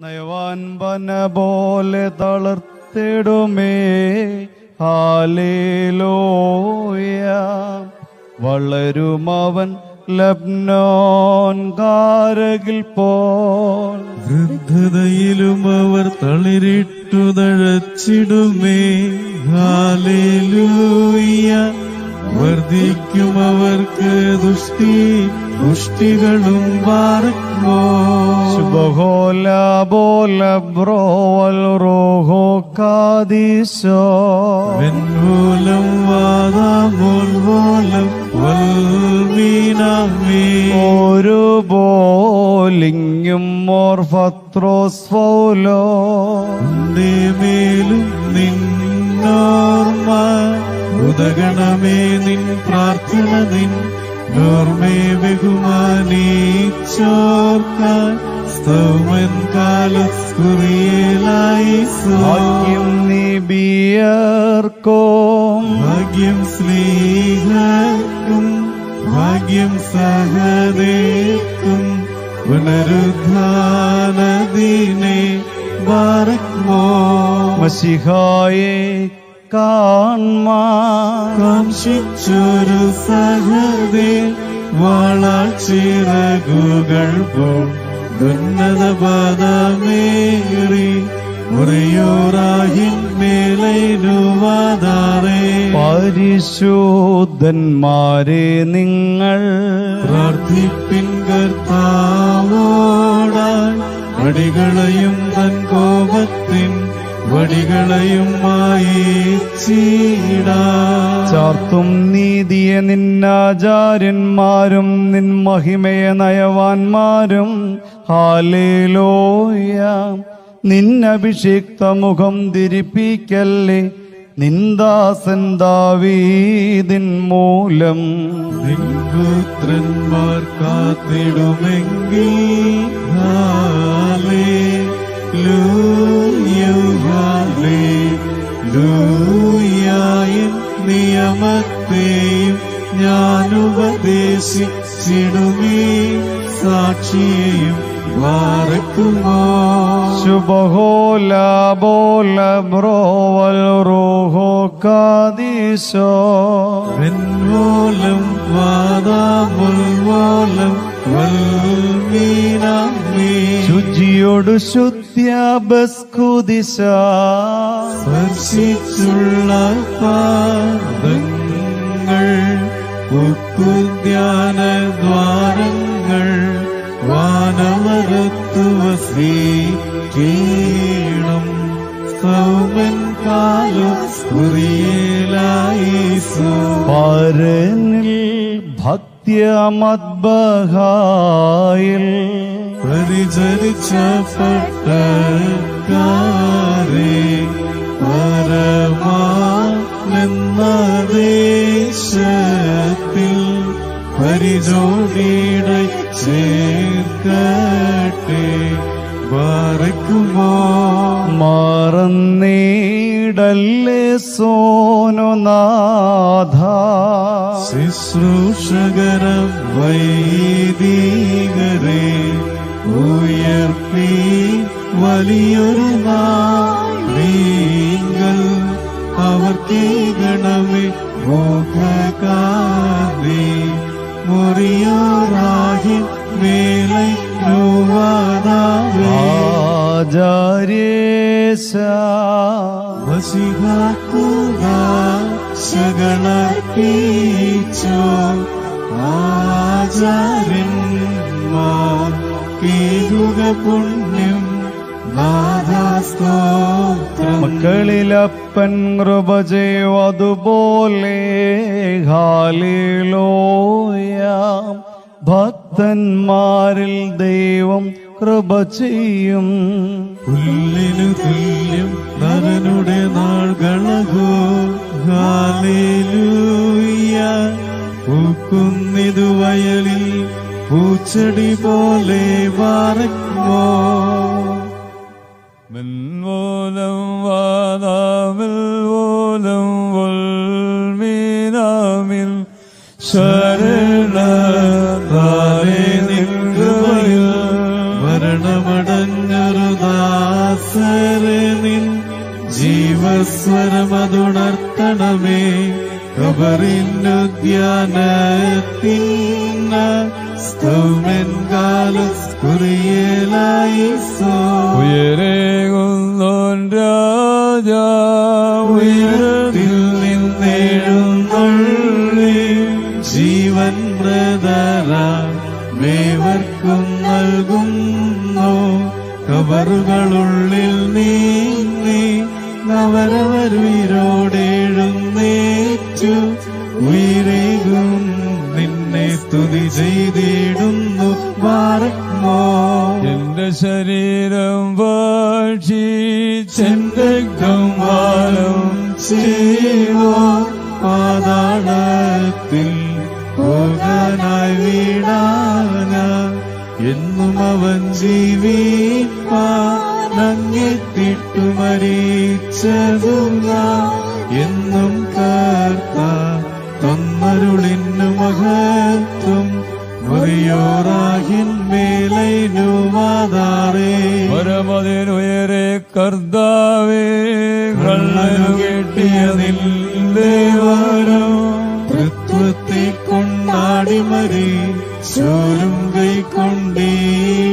നയവാൻ വന പോലെ തളർത്തിടുമേ ഹാലേലോയ വളരുമവൻ ലബ്നോൻ കാരകിൽ പോൽ വൃദ്ധതയിലും അവർ തളിരിട്ടു തഴച്ചിടുമേ ഹാലേലൂയ വർദ്ധിക്കും അവർക്ക് ദുഷ്ടി പുഷ്ടികളും പാർക്കുമോ ശുഭഹോല ബോല ബ്രോവൽ റോഹോ കാദീശോ വെൺമൂലം വാദാമൂൽമൂലം വൽമീനാമേ ഒരു ബോലിങ്ങും മോർ ഫത്രോസ് ഫൗലോ നിന്റെ മേലും നിന്നോർമ്മ ഉദഗണമേ നിൻ പ്രാർത്ഥന നിൻ നോർമേ ബഹുമാനിച്ചോർക്കാൻ സ്തൗമൻ കാലസ്കുറിയലായി ഭാഗ്യം നിബിയർക്കും ഭാഗ്യം സ്നേഹക്കും ഭാഗ്യം സഹദേക്കും പുനരുദ്ധാനദിനെ ബാറക്മോ മസിഹായെ കാൺമാ കാംക്ഷിച്ചൊരു സഹദേ വാളാൽ ചിറകുകൾ പോൽ ഉന്നത പദമേറി മുറിയോറാഹിൻ മേലൈനുവാതാറേ പരിശുദ്ധന്മാരെ നിങ്ങൾ പ്രാർത്ഥിപ്പിൻ കർത്താവോടാൻ അടികളെയും തൻ കോപത്തിൻ വടികളെയും മായിച്ചീടാ ചാർത്തും നീതിയെ നിന്നാചാര്യന്മാരും നിൻ മഹിമയെ നയവാന്മാരും ഹാലേലോയ നിന്നഭിഷിക്ത മുഖം തിരിപ്പിക്കല്ലേ നിന്ദാസൻ ദാവീദിൻ മൂലം നിൻപുത്രന്മാർ കാത്തിടുമെങ്കിൽ ഹാലേ ലൂയാലേ ലൂയായൻ നിയമത്തെയും ഞാൻ ഉപദേശിച്ചിടുമേ സാക്ഷിയെയും വാറക്കുമോ ശുഭഹോല ബോല ബ്രോവൽ റോഹോ കാദീശോ വെൺമൂലം വാദാമുൽമൂലം വൽമീനാമേ ശുചിയോട് ശുദ്ധ്യ ബസ്കുദിശ സ്പർശിച്ചുള്ള പാദങ്ങൾ ഉക്കുദ്യാന ദ്വാരങ്ങൾ വാനവരത്തുവ ശ്രീകീണം സൗമൻ കാലം കുറിയേലായിസോ പരനിൽ ഭക്തിയമദ്ബഹായിൽ പരിചരിച്ച പട്ടക്കാരെ പരമാനെന്ന ദേശത്തിൽ പരിജോടിയുടെ ചേർക്കട്ടെ ബാറക്കുമോ മറന്നീടല്ലേ സോനുനാഥ ശുശ്രൂഷകരം വൈദികരെ ഉയർത്തി വലിയൊരു നാൾ അവർക്കേ ഗണമേ മോഖകാന്തി മുറിയോറാഹി മേലെ നോവാനാവേ ആചാര്യേശ വസിഹാക്കുക ശകളർപ്പിച്ചോ ആചാര്യന്മാർ കേകുക പുണ്യം നാഥാസ്തോത്രം മക്കളിലപ്പൻ കൃപ ചെയ്യും അതുപോലെ ഹാലിലോയാം ഭക്തന്മാരിൽ ദൈവം കൃപ ചെയ്യും പുല്ലിനു തുല്യം നരനുടെ നാൾകളകോ ഹാലേലൂയ പൂക്കുന്നിതു വയലിൽ പൂച്ചെടി പോലെ വാറക്കുമോ മിൻമൂലം വാദാമിൽ മൂലം വൽമീനാമിൽ ശരണ താരേ നിൻ കൃപയിൽ മരണമടഞ്ഞൊരു ലാസരനിൻ ജീവസ്വരമതുണർത്തണമേ കബറിനുദ്യാനത്തിന്ന സ്തൗമൻ കാലസ്കുറിയലായി സോ ഉയരേകുന്നോൻ രാജാ ഉയരത്തിൽ നിന്നെഴുന്നള്ളി ജീവൻ മൃതര മേവർക്കും നൽകുന്നു കബറുകളുള്ളിൽ നീങ്ങി നവരവരുയിരോടെഴുന്നേറ്റു ഉയരേകും നിന്നെ സ്തുതി ചെയ്തിടുന്നു വാറക്മോ എന്റെ ശരീരം ഭക്ഷിച്ചെന്റെ രക്തം വാലും ചെയ്വോ പാതാളത്തിൽ പോകാനായി വീണാന എന്നും അവൻ ജീവിപ്പാനങ്ങെത്തിട്ടു മരിച്ചതുക എന്നും കർത്ത തന്നരുളിന്നു മഹത്വം മുറിയോറാഹിൻ മേലൈനു മാതാറേ പരമതിനുയരെ കർത്താവേ കള്ളനു കെട്ടിയതില്ലേവരോ തൃത്വത്തെ കൊണ്ടാടി മരി ചോരും കൈ കൊണ്ടീ